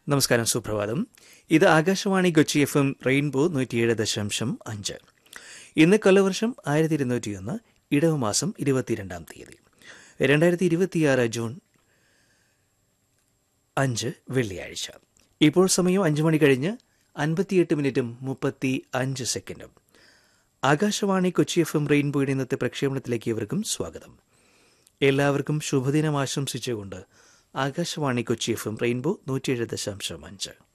നമസ്കാരം സുപ്രഭാതം ഇത് Akashvani Kochi F M rainbow നൂറ്റിയേഴ് ദശാംശം അഞ്ച് ഇന്ന് കൊല്ലവർഷം ആയിരത്തി ഇരുന്നൂറ്റിയൊന്ന് ഇടവമാസം ഇരുപത്തിരണ്ടാം തീയതി രണ്ടായിരത്തി ഇരുപത്തിയാറ് ജൂൺ അഞ്ച് വെള്ളിയാഴ്ച ഇപ്പോൾ സമയം അഞ്ച് മണി കഴിഞ്ഞ് അൻപത്തിയെട്ട് മിനിറ്റും മുപ്പത്തി അഞ്ച് സെക്കൻഡും ആകാശവാണി കൊച്ചി എഫ് എം റെയിൻബോയുടെ ഇന്നത്തെ പ്രക്ഷേപണത്തിലേക്ക് ഇവർക്കും സ്വാഗതം എല്ലാവർക്കും ശുഭദിനം ആശംസിച്ചുകൊണ്ട് Akashvani Kochi F M rainbow നൂറ്റിയേഴ് ദശാംശം അഞ്ച്